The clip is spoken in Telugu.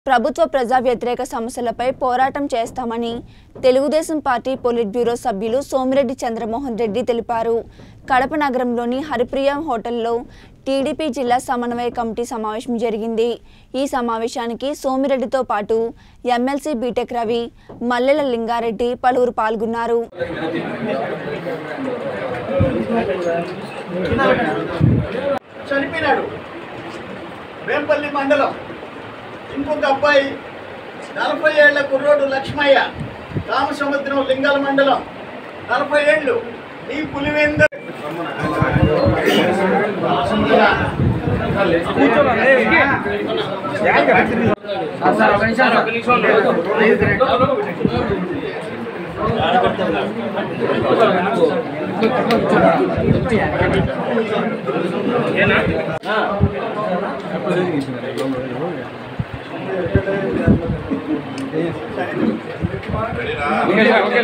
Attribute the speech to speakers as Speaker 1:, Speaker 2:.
Speaker 1: ప్రభుత్వ ప్రజా వ్యతిరేక సమస్యలపై పోరాటం చేస్తామని తెలుగుదేశం పార్టీ పొలిట్ బ్యూరో సభ్యులు సోమిరెడ్డి చంద్రమోహన్ రెడ్డి తెలిపారు కడప నగరంలోని హరిప్రియ హోటల్లో టీడీపీ జిల్లా సమన్వయ కమిటీ సమావేశం జరిగింది ఈ సమావేశానికి సోమిరెడ్డితో పాటు ఎమ్మెల్సీ బీటెక్ రవి మల్లెల లింగారెడ్డి పలువురు పాల్గొన్నారు
Speaker 2: చనిపోయినాడు వేంపల్లి మండలం ఇంకొక అబ్బాయి నలభై ఏళ్ల కుర్రోడు లక్ష్మయ్య రామసముద్రం లింగాల మండలం నలభై ఏళ్ళు ఈ పులివేందర్